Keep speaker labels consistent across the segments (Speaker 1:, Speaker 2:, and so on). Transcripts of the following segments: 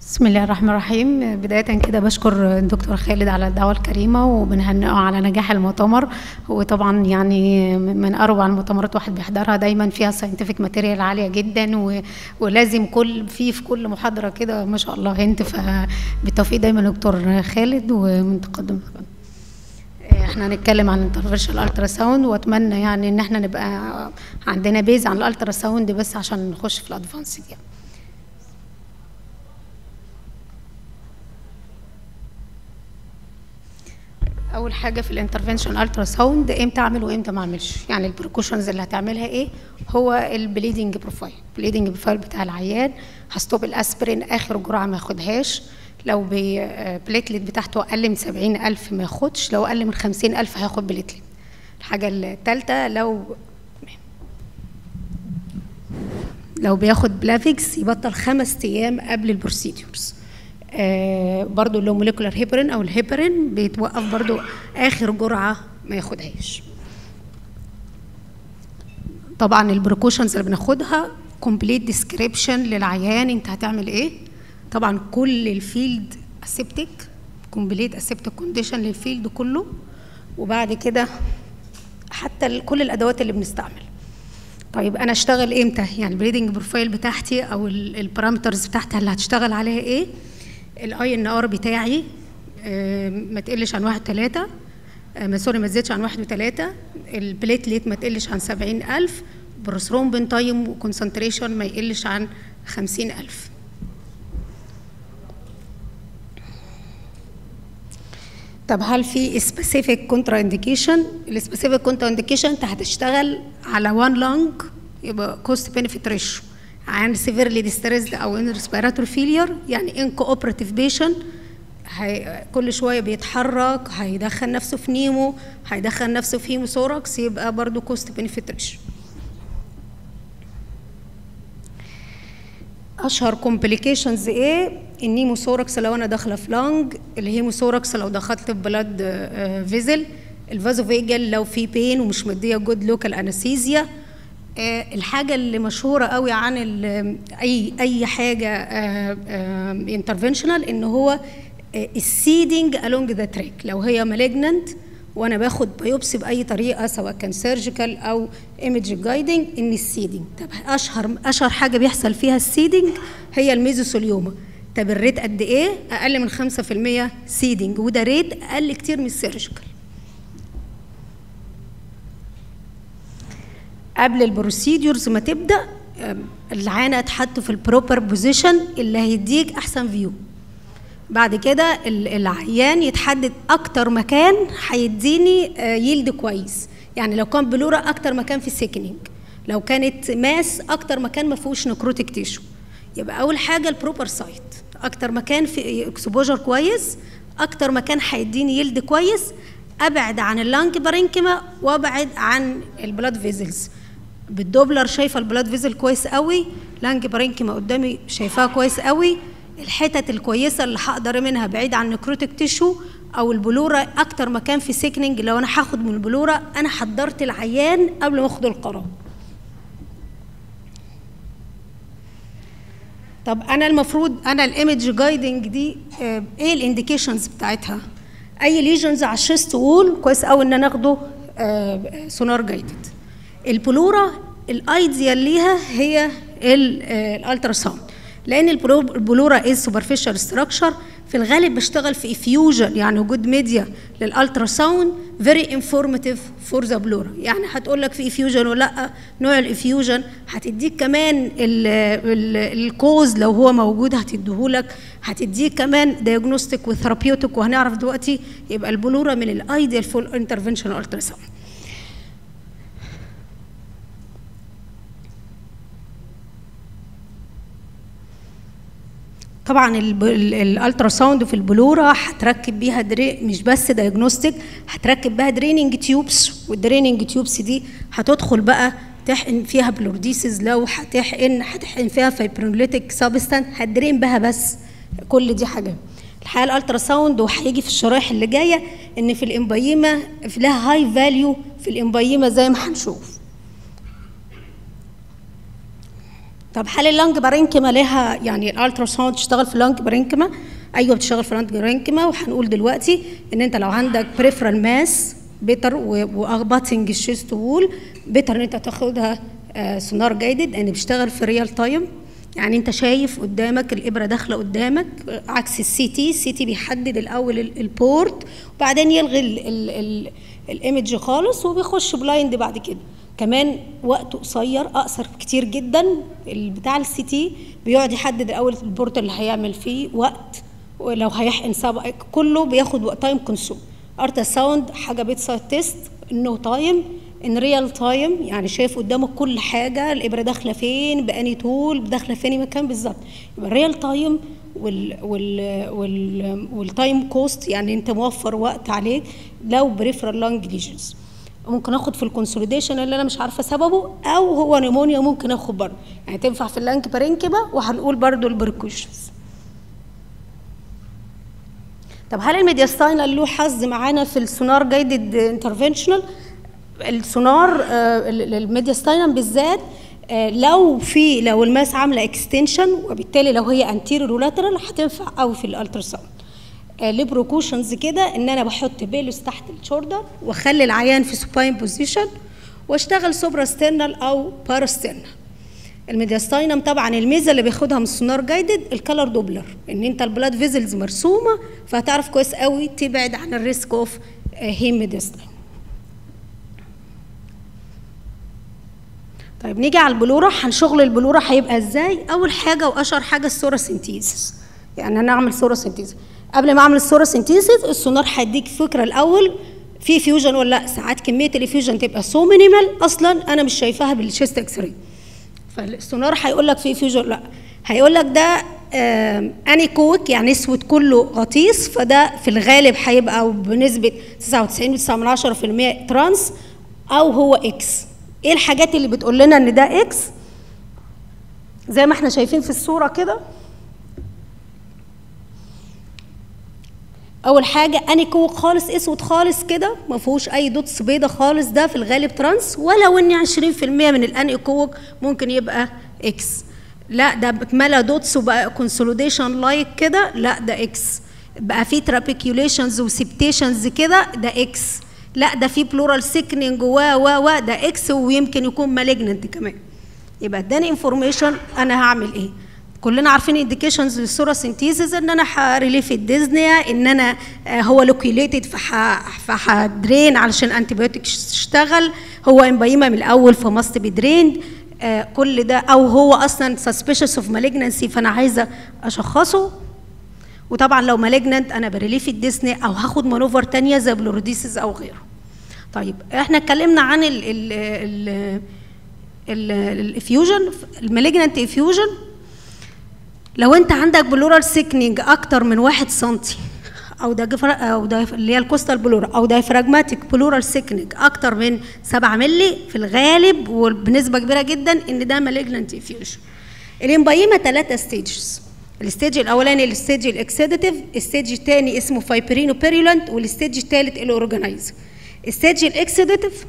Speaker 1: بسم الله الرحمن الرحيم بداية كده بشكر الدكتور خالد على الدعوة الكريمة وبنهنئه على نجاح المؤتمر وطبعا يعني من أروع المؤتمرات واحد بيحضرها دايما فيها ساينتفك ماتيريال عالية جدا و... ولازم كل في في كل محاضرة كده ما شاء الله هنت فبالتوفيق دايما دكتور خالد ومن تقدم احنا هنتكلم عن الانترفيرشال الترا ساوند واتمنى يعني ان احنا نبقى عندنا بيز عن الالترا ساوند بس عشان نخش في الادفانس يعني. اول حاجه في الانترفنشن الترا ساوند امتى اعمل وامتى ما اعملش يعني البريكوشنز اللي هتعملها ايه هو البليدنج بروفايل البليدنج بروفايل بتاع العيان هستوب الاسبرين اخر جرعه ما ياخدهاش لو بليتلت بتاعته اقل من 70000 ما ياخدش لو اقل من 50000 هياخد بليتلت الحاجه الثالثه لو لو بياخد بلافيكس يبطل خمس ايام قبل البروسيدورز آه برضو اللو موليكولار هيبرين او الهيبرين بيتوقف برضو اخر جرعه ما ياخدهاش طبعا البريكوشنز اللي بناخدها كومبليت ديسكريبشن للعيان انت هتعمل ايه طبعا كل الفيلد اسيبتك كومبليت اسيبتك كونديشن للفيلد كله وبعد كده حتى كل الادوات اللي بنستعمل طيب انا اشتغل امتى يعني البريدنج بروفايل بتاعتي او البارامترز بتاعتي اللي هتشتغل عليها ايه الاي ان ار بتاعي آه ما تقلش عن واحد تلاتة آه سوري ما تزيدش عن واحد وتلاتة البليتليت ما تقلش عن سبعين ألف بروثرومبين تايم وكونسنتريشن ما يقلش عن خمسين ألف طب هل في سبيسيفيك كونترا انديكيشن السبيسيفيك كونترا انديكيشن انت هتشتغل على وان لونج يبقى كوست بينفيت ريشيو عن سيفيرلي ديستريسد او ان ريسبيراتوري فيلير يعني ان كوبراتيف بيشنت كل شويه بيتحرك هيدخل نفسه في نيمو هيدخل نفسه في هيموثوركس يبقى برضو كوست بينفيت ريشيو اشهر كومبليكيشنز ايه النيموثوركس لو انا داخله في لانج الهيموثوركس لو دخلت في بلاد فيزل الفازوفيجل لو في بين ومش مديه جود لوكال انستيزيا الحاجه اللي مشهوره قوي عن اي اي حاجه انترفنشنال ان هو السيدنج along ذا تراك لو هي مالجننت وانا باخد بايوبسي باي طريقه سواء كان سيرجيكال او ايمج جايدنج ان السيدنج طب اشهر اشهر حاجه بيحصل فيها السيدنج هي الميزوثيليوما طب الريت قد ايه اقل من 5% سيدنج وده ريت اقل كتير من السيرجيكال قبل البروسيدورز ما تبدا العانه تحط في البروبر بوزيشن اللي هيديك احسن فيو بعد كده العيان يتحدد اكتر مكان هيديني يلد كويس يعني لو كان بلورا اكتر مكان في السيكنينج لو كانت ماس اكتر مكان ما فيهوش نكروتيك تيشو يبقى اول حاجه البروبر سايت اكتر مكان في اكسبوجر كويس اكتر مكان هيديني يلد كويس ابعد عن اللانج بارينكيما وابعد عن البلاد فيزلز بالدوبلر شايفه البلاد فيزل كويس قوي لانج بارينكيما قدامي شايفاها كويس قوي الحتت الكويسه اللي هقدر منها بعيد عن نكروتيك تيشو او البلوره اكتر مكان في سيكنينج لو انا هاخد من البلوره انا حضرت العيان قبل ما اخد القرار طب انا المفروض انا الايمج جايدنج دي ايه الانديكيشنز بتاعتها اي ليجنز على الشيست وول كويس قوي ان انا اخده سونار جايدد البلورا الايديال ليها هي الالترا ساوند لان البلورا از سوبرفيشال ستراكشر في الغالب بشتغل في افيوجن يعني وجود ميديا للالترا ساوند فيري انفورماتيف فور ذا بلورا يعني هتقول لك في افيوجن ولا لا نوع الافيوجن هتديك كمان الكوز لو هو موجود هتديهولك هتديك كمان دايجنوستيك وثيرابيوتيك وهنعرف دلوقتي يبقى البلورا من الايديال فول انترفنشن الترا ساوند طبعا الالترا ساوند في البلوره هتركب بيها دري مش بس دايجنوستيك هتركب بها دريننج تيوبس والدريننج تيوبس دي هتدخل بقى تحقن فيها بلورديسز لو هتحقن هتحقن فيها فايبروليتيك سابستان هتدرين بها بس كل دي حاجه الحقيقه الالترا ساوند وهيجي في الشرايح اللي جايه ان في الامبيمه في لها هاي فاليو في الامبيمه زي ما هنشوف طب هل اللانج بارينكما لها يعني الالترا ساوند تشتغل في اللانج بارينكما ايوه بتشتغل في اللانج بارينكما وهنقول دلوقتي ان انت لو عندك بريفرال ماس بيتر واخبطنج الشيست وول بيتر ان انت تاخدها آه، سونار جايدد ان بيشتغل في ريال تايم يعني انت شايف قدامك الابره داخله قدامك آه، عكس السي تي السي تي بيحدد الاول ال- البورت وبعدين يلغي ال- ال- ال- الايمج خالص وبيخش بلايند بعد كده كمان وقته قصير اقصر كتير جدا ال- بتاع السي تي بيقعد يحدد الاول البورت اللي هيعمل فيه وقت ولو هيحقن سبق كله بياخد وقت تايم كونسوم ارتا ساوند حاجه بيت سايد تيست انه تايم ان ريال تايم يعني شايف قدامك كل حاجه الابره داخله فين باني طول داخله فين مكان بالظبط يبقى الريال تايم وال وال وال والتايم كوست يعني انت موفر وقت عليك لو بريفرال لانج ليجنز ممكن اخد في الكونسوليديشن اللي انا مش عارفه سببه او هو نيمونيا ممكن اخد برضه يعني تنفع في اللانج بارينكيبا وهنقول برضه البركوشنز طب هل الميدياستاينال له حظ معانا في السونار جايدد انترفنشنال السونار آه، ال- ال- الميدياستاينال بالذات آه، لو في لو الماس عامله اكستنشن وبالتالي لو هي انتيريور ولاترال هتنفع قوي في الالتراساوند آه، ليه بروكوشنز كده ان انا بحط بيلوس تحت الشولدر واخلي العيان في سوباين بوزيشن واشتغل سوبرا ستيرنال او باراستيرنال الميدياستاينم طبعا الميزه اللي بياخدها من السونار جايدد الكالر دوبلر ان انت البلاد فيزلز مرسومه فهتعرف كويس قوي تبعد عن الريسك اوف هيم ميدياستاين طيب نيجي على البلوره هنشغل البلوره هيبقى ازاي اول حاجه واشهر حاجه السورا سينتيزيس يعني انا اعمل سورا سينتيزيس قبل ما اعمل السورا سينتيزيس السونار هيديك فكره الاول في فيوجن ولا لا ساعات كميه الفيوجن تبقى سو مينيمال اصلا انا مش شايفاها بالشيست اكس راي فالسونار هيقول لك في فيوجن لا هيقول لك ده آم، اني كوك يعني اسود كله غطيس فده في الغالب هيبقى بنسبه 99.9% ترانس او هو اكس ايه الحاجات اللي بتقول لنا ان ده اكس زي ما احنا شايفين في الصوره كده اول حاجه اني كوك خالص اسود خالص كده ما فيهوش اي دوتس بيضه خالص ده في الغالب ترانس ولو ان 20% من الاني كوك ممكن يبقى اكس لا ده اتملى دوتس وبقى كونسوليديشن لايك كده لا ده اكس بقى في ترابيكيوليشنز وسبتيشنز كده ده اكس لا ده في بلورال سيكنينج و و و ده اكس ويمكن يكون مالجننت كمان يبقى اداني انفورميشن انا هعمل ايه كلنا عارفين انديكيشنز للسورا سينتيزيس ان انا هريليف الديزنيا ان انا آه، هو لوكيوليتد فهدرين علشان انتيبيوتيك تشتغل هو امبايما من الاول فماست بي دريند كل ده او هو اصلا سسبيشس اوف مالجنسي فانا عايزه اشخصه وطبعا لو مالجننت انا بريليف الديزني او هاخد مانوفر تانية زي بلوروديسيس او غيره طيب احنا اتكلمنا عن ال ال ال الافيوجن المالجننت افيوجن لو انت عندك بلورال سيكنينج اكتر من واحد سنتي او ده او ده اللي هي الكوستال بلورا او دايفراجماتيك بلورال سيكنينج اكتر من 7 مللي في الغالب وبنسبه كبيره جدا ان ده مالجننت افيوجن الامبايما ثلاثه ستيجز الستيج الاولاني الستيج الاكسيداتيف الستيج الثاني اسمه فايبرينو بيريولانت والستيج الثالث الاورجنايز الستيج الاكسيداتيف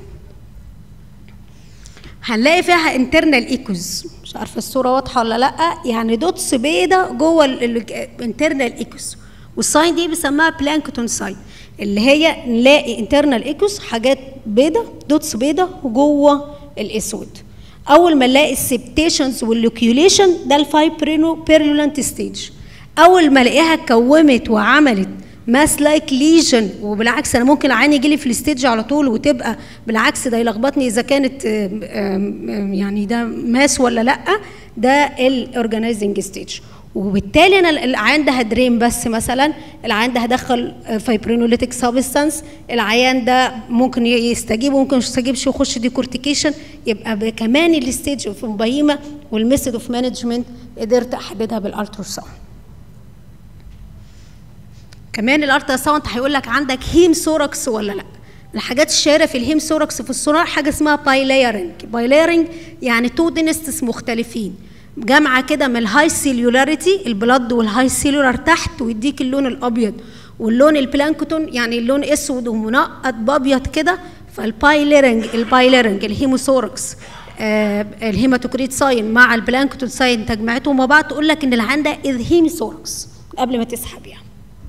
Speaker 1: هنلاقي فيها انترنال ايكوز مش عارفه الصوره واضحه ولا لا يعني دوتس بيضه جوه الانترنال ايكوز والساين دي بيسموها بلانكتون ساين اللي هي نلاقي انترنال ايكوز حاجات بيضه دوتس بيضه جوه الاسود اول ما نلاقي السبتيشنز واللوكيوليشن ده الفايبرينو بيرولانت ستيج اول ما الاقيها اتكومت وعملت ماس لايك ليجن وبالعكس انا ممكن عيني يجي لي في الستيج على طول وتبقى بالعكس ده يلخبطني اذا كانت آم، آم، يعني ده ماس ولا لا ده الاورجنايزنج ستيج وبالتالي انا العيان ده هدرين بس مثلا العيان ده هدخل فايبرينوليتيك سابستانس العيان ده ممكن يستجيب وممكن ما يستجيبش ويخش ديكورتيكيشن يبقى ب- كمان الستيج اوف مبيمه والميثود اوف مانجمنت قدرت احددها بالالتراساوند كمان الالترا ساوند هيقول لك عندك هيم سوركس ولا لا الحاجات الشهيره في الهيم سوركس في السونار حاجه اسمها بايلايرنج بايلايرنج يعني تو دينستس مختلفين جامعه كده من الهاي سيلولاريتي البلد والهاي سيلولار تحت ويديك اللون الابيض واللون البلانكتون يعني اللون اسود ومنقط بابيض كده فالبايليرنج البايليرنج الهيموسوركس آه الهيماتوكريت ساين مع البلانكتون ساين تجمعتهم مع بعض تقول لك ان العيان ده اذهيميثوركس قبل ما تسحب يعني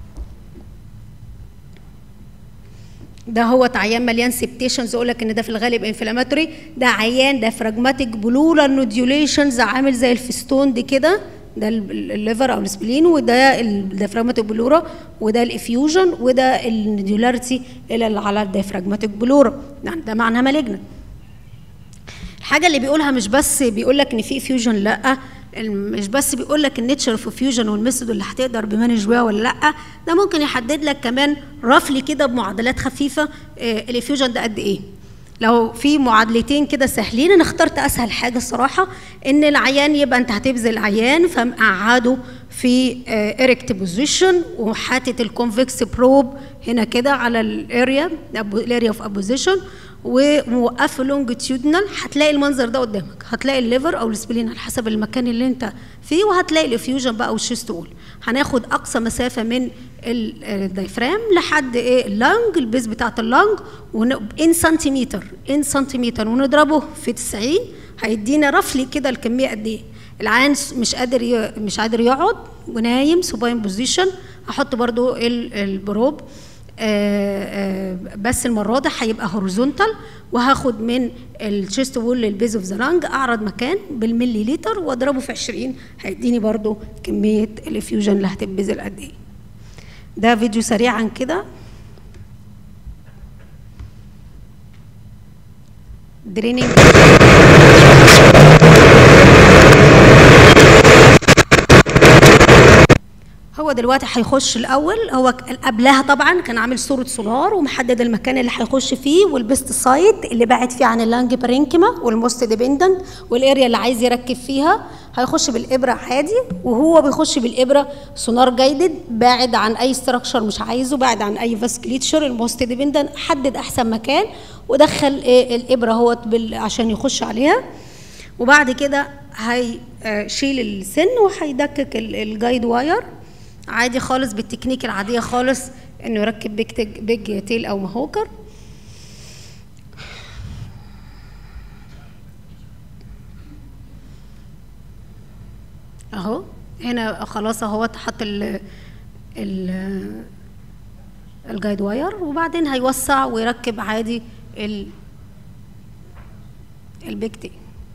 Speaker 1: ده هو عيان مليان سبتيشنز اقول لك ان ده في الغالب انفلاماتوري ده عيان ده فراجماتيك بلورال نوديوليشنز عامل زي الفستون دي كده ده الليفر او السبلين وده الديافراجماتيك بلورا وده الافيوجن وده النوديولاريتي اللي على الديافراجماتيك بلورا يعني ده معناها مالجنت الحاجه اللي بيقولها مش بس بيقول لك ان في افيوجن لا مش بس بيقول لك النيتشر اوف فيوجن والميثود اللي هتقدر بمانج بيها ولا لا ده ممكن يحدد لك كمان رفلي كده بمعادلات خفيفه الافيوجن ده قد ايه لو في معادلتين كده سهلين انا اخترت اسهل حاجه الصراحه ان العيان يبقى انت هتبذل العيان فمقعده في اريكت بوزيشن وحاطط الكونفكس بروب هنا كده على الاريا الاريا اوف ابوزيشن وموقفه لونجيتيودنال هتلاقي المنظر ده قدامك هتلاقي الليفر او السبلين على حسب المكان اللي انت فيه وهتلاقي الافيوجن بقى والشيست وول هناخد اقصى مسافه من الدايفرام لحد ايه اللنج البيز بتاعت اللنج ان سنتيمتر ان سنتيمتر ونضربه في 90 هيدينا رفلي كده الكميه قد ايه العيان مش قادر ي... مش قادر يقعد ونايم سوباين بوزيشن احط برضو البروب آآ آآ بس المره دي هيبقى هوريزونتال وهاخد من الشيست وول للبيز اوف ذا لانج اعرض مكان بالملي لتر واضربه في 20 هيديني برضو كميه الافيوجن اللي هتتبذل قد ايه ده فيديو سريعا كده دريننج هو دلوقتي هيخش الاول هو قبلها طبعا كان عامل صوره سونار ومحدد المكان اللي هيخش فيه والبيست سايت اللي بعد فيه عن اللانج بارينكيما والموست ديبندنت والاريا اللي عايز يركب فيها هيخش بالابره عادي وهو بيخش بالابره سونار جايدد باعد عن اي ستراكشر مش عايزه باعد عن اي فاسكليتشر الموست ديبندنت حدد احسن مكان ودخل إيه الابره هو عشان يخش عليها وبعد كده هيشيل السن وهيدكك الجايد واير عادي خالص بالتكنيك العاديه خالص انه يركب بيج, بيج تيل او مهوكر اهو هنا خلاص اهو حط ال ال الجايد واير وبعدين هيوسع ويركب عادي ال البيج تيل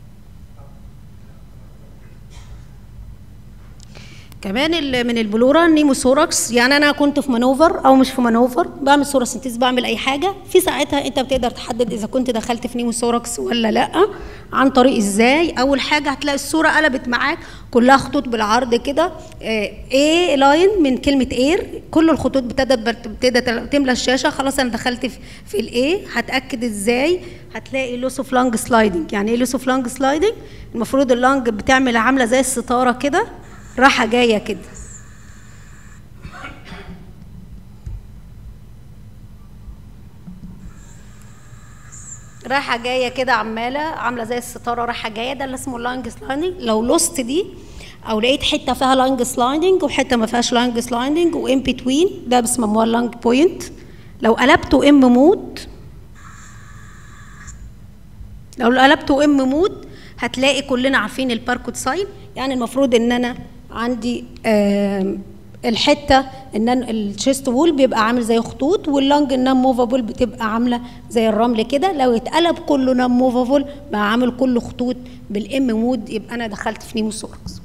Speaker 1: كمان من البلورا نيموثوركس يعني انا كنت في مانوفر او مش في مانوفر بعمل صوره سنتيز بعمل اي حاجه في ساعتها انت بتقدر تحدد اذا كنت دخلت في نيموثوركس ولا لا عن طريق ازاي اول حاجه هتلاقي الصوره قلبت معاك كلها خطوط بالعرض كده ايه لاين من كلمه اير كل الخطوط ابتدت ابتدت تملى الشاشه خلاص انا دخلت في, في الايه هتاكد ازاي هتلاقي لوس اوف لانج سلايدنج يعني ايه لوس اوف لانج سلايدنج المفروض اللانج بتعمل عامله زي الستاره كده راحة جاية كده رايحة جاية كده عمالة عاملة زي الستارة رايحة جاية ده اللي اسمه لانج سلايدنج لو لوست دي أو لقيت حتة فيها لانج سلايدنج وحتة ما فيهاش لانج سلايدنج وإن بتوين ده بيسموها لانج بوينت لو قلبته ام مود لو قلبته ام مود هتلاقي كلنا عارفين الباركود ساين يعني المفروض ان انا عندي الحته ان الشيست وول بيبقى عامل زي خطوط واللونج النون موفابل بتبقى عامله زي الرمل كده لو اتقلب كله نون موفابل بقى عامل كله خطوط بالام مود يبقى انا دخلت في نيموثوركس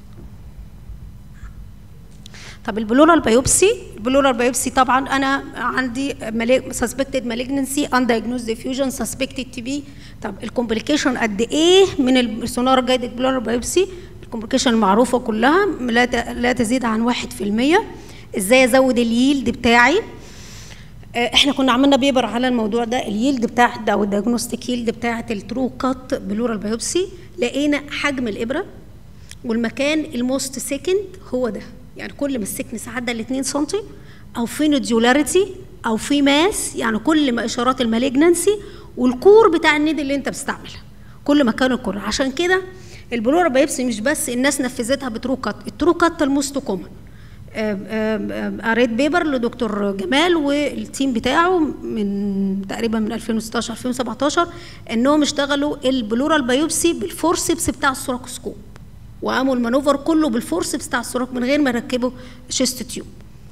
Speaker 1: طب البلورال بايوبسي البلورال بايوبسي طبعا انا عندي سسبكتد مالجنسي ان دايجنوز ديفيوجن سسبكتد تي بي طب الكومبليكيشن قد ايه من السونار جايدد بلورال بايوبسي الكومبليكيشن المعروفه كلها لا لا تزيد عن 1% ازاي ازود اليلد بتاعي احنا كنا عملنا بيبر على الموضوع ده اليلد بتاع ده او الدياجنوستيك يلد بتاعه الترو كات بلورال بايوبسي لقينا حجم الابره والمكان الموست سكند هو ده يعني كل ما السكنس عدى ال 2 سم او في نوديولاريتي او في ماس يعني كل ما اشارات المالجنسي والكور بتاع النيد اللي انت بتستعملها كل ما كان الكور عشان كده البلورا بايبسي مش بس الناس نفذتها بترو كات الترو كات الموست كومن قريت بيبر لدكتور جمال والتيم بتاعه من تقريبا من 2016 2017 انهم اشتغلوا البلورال بايوبسي بالفورسبس بتاع السوراكوسكوب وقاموا المانوفر كله بالفورسبس بتاع السوراك من غير ما يركبوا شيست تيوب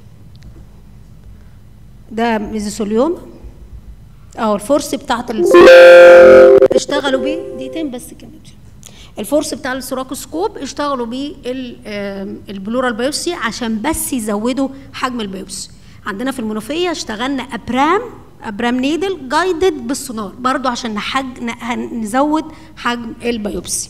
Speaker 1: ده ميزوثيليوم اهو الفورس بتاعت اشتغلوا بيه دقيقتين بس كده الفورس بتاع السوراكوسكوب اشتغلوا بيه البلورال بايوبسي عشان بس يزودوا حجم البايوبسي عندنا في المنوفيه اشتغلنا ابرام ابرام نيدل جايدد بالسونار برضو عشان نحج نزود حجم البايوبسي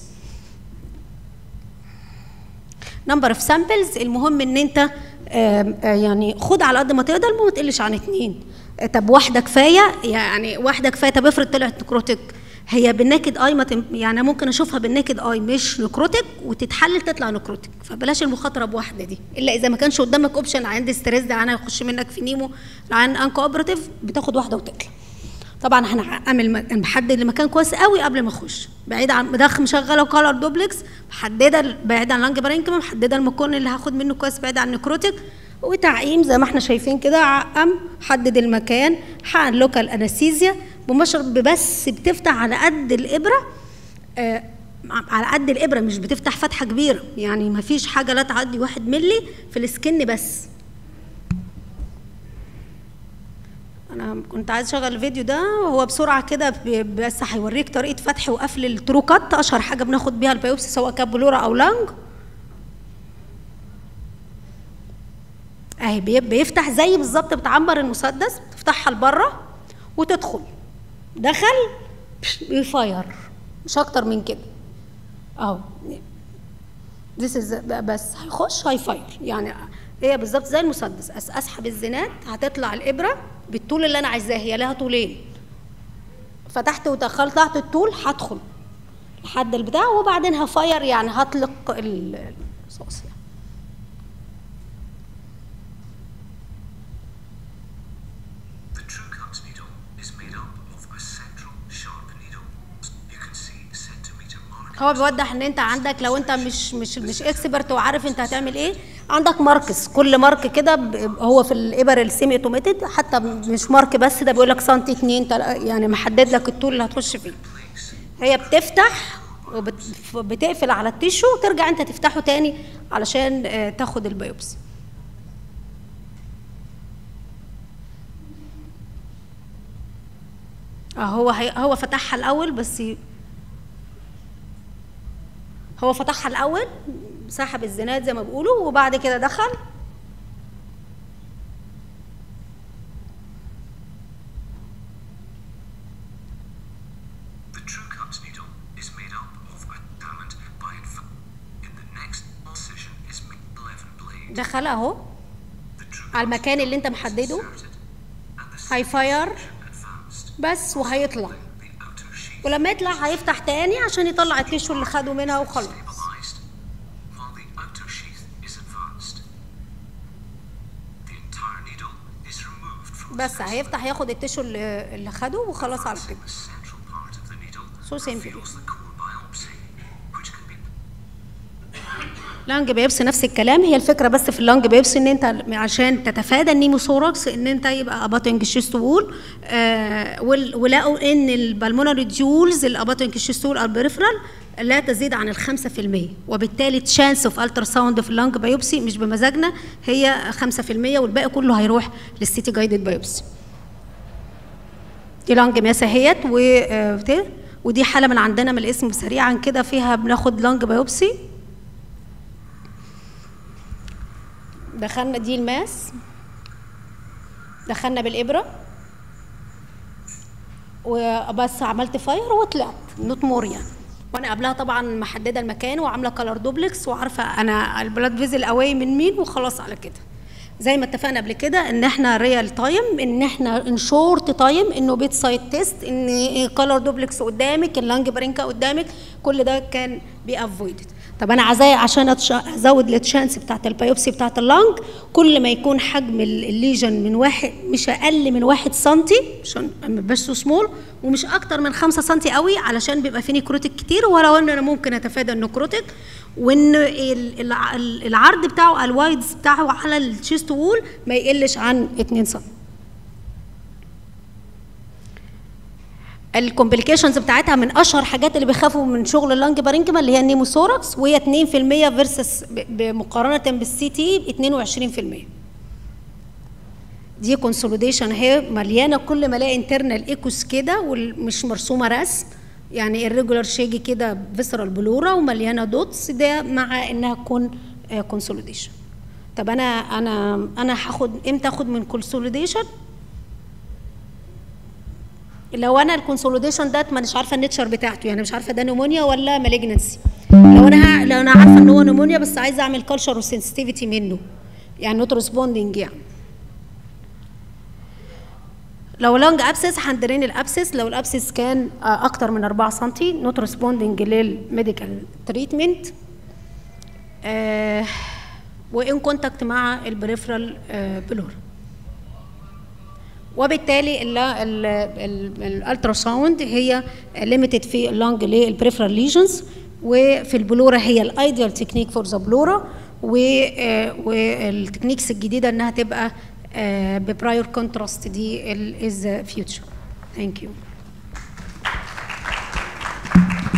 Speaker 1: نمبر اوف سامبلز المهم ان انت يعني خد على قد ما تقدر ما تقلش عن اتنين طب واحده كفايه يعني واحده كفايه طب افرض طلعت نكروتك هي بالناكد اي ما تم يعني ممكن اشوفها بالناكد اي مش نكروتك وتتحلل تطلع نكروتك فبلاش المخاطره بوحده دي الا اذا ما كانش قدامك اوبشن عند ستريس ده انا يخش منك في نيمو عن ان كوبراتيف بتاخد واحده وتطلع طبعا احنا هنعمل محدد المكان كويس قوي قبل ما اخش بعيد عن مدخ مشغله كولر دوبلكس محدده بعيد عن لانج برينكما محدده المكان اللي هاخد منه كويس بعيد عن النكروتيك وتعقيم زي ما احنا شايفين كده عقم حدد المكان حقن لوكال انستيزيا بمشرط بس بتفتح على قد الابره آه على قد الابره مش بتفتح فتحه كبيره يعني ما فيش حاجه لا تعدي واحد ملي في السكن بس انا كنت عايز اشغل الفيديو ده وهو بسرعه كده بس هيوريك طريقه فتح وقفل الترو كات اشهر حاجه بناخد بيها البيوبسي سواء كان بلورا او لانج اهي بيفتح زي بالظبط بتعمر المسدس تفتحها لبره وتدخل دخل بيفاير مش اكتر من كده اهو ذيس از بس هيخش هيفاير يعني هي بالظبط زي المسدس أس اسحب الزناد هتطلع الابره بالطول اللي انا عايزاه هي لها طولين فتحت ودخلت تحت الطول هدخل لحد البتاع وبعدين هفاير يعني هطلق الرصاص يعني. هو بيوضح ان انت عندك لو انت مش مش مش اكسبرت وعارف انت هتعمل ايه عندك ماركس كل مارك كده هو في الابر السيمي اوتوماتيد حتى مش مارك بس ده بيقول لك سنتي اتنين يعني محدد لك الطول اللي هتخش فيه هي بتفتح وبتقفل على التيشو وترجع انت تفتحه تاني علشان تاخد البيوبسي اه هو هو فتحها الاول بس هو فتحها الاول سحب الزناد زي ما بيقولوا وبعد كده دخل دخل اهو على المكان اللي انت محدده هيفاير بس وهيطلع ولما يطلع هيفتح تاني عشان يطلع التيشو اللي خده منها وخلاص بس هيفتح ياخد التيشو اللي, اللي خده وخلاص على كده سو سيمبل لانج بيبس نفس الكلام هي الفكره بس في اللانج بيبس ان انت عشان تتفادى النيموثوركس ان انت يبقى اباتنج شيست وول آه ولقوا ان البلمونري ديولز الاباتنج شيست وول البريفرال لا تزيد عن الخمسة في المية وبالتالي تشانس اوف الترا ساوند في اللانج بايوبسي مش بمزاجنا هي خمسة في المية والباقي كله هيروح للسيتي جايدد بايوبسي دي لانج ماسة اهيت و ودي حالة من عندنا من الاسم سريعا كده فيها بناخد لانج بايوبسي دخلنا دي الماس دخلنا بالإبرة وبس عملت فاير وطلعت نوت مور يعني وانا قبلها طبعا محدده المكان وعامله كلر دوبلكس وعارفه انا البلاد فيزل اواي من مين وخلاص على كده زي ما اتفقنا قبل كده ان احنا ريال تايم ان احنا ان شورت تايم انه بيت سايد تيست ان كلر دوبلكس قدامك اللانج برينكا قدامك كل ده كان بي افويدد طب انا عايزاه عشان أتش- ازود التشانس بتاعت البيوبسي بتاعت اللنج كل ما يكون حجم ال- الليجن من واحد مش اقل من واحد سنتي عشان ما يبقاش سمول ومش اكتر من خمسة سنتي قوي علشان بيبقى فيه نيكروتيك كتير ولو ان انا ممكن اتفادى النيكروتيك وان ال- الع- ال- العرض بتاعه الوايدز بتاعه على الشيست وول ما يقلش عن 2 سم الكومبليكيشنز بتاعتها من اشهر حاجات اللي بيخافوا من شغل اللانج بارينكما اللي هي النيموثوركس وهي 2% فيرسس مقارنه بالسي تي 22% دي كونسوليديشن اهي مليانه كل ما الاقي انترنال ايكوس كده ومش مرسومه رسم يعني الريجولار شيجي كده فيسرال بلورا ومليانه دوتس ده مع انها تكون كونسوليديشن طب انا انا انا هاخد امتى اخد من كونسوليديشن لو انا الكونسوليديشن ده مش عارفه النيتشر بتاعته يعني مش عارفه ده نمونيا ولا مالجنسي لو انا ه... لو انا عارفه ان هو نمونيا بس عايزه اعمل كلتشر وسنسيتيفيتي منه يعني نوت ريسبوندنج يعني لو لونج ابسس هندرين الابسس لو الابسس كان آه، اكتر من 4 سم نوت ريسبوندنج للميديكال تريتمنت وان كونتاكت مع البريفرال بلور وبالتالي الالترا ساوند هي ليميتد في اللونج للبريفرال ليجنز وفي البلورا هي الايديال تكنيك فور ذا بلورا والتكنيكس الجديده انها تبقى ببراير كونتراست دي از فيوتشر ثانك يو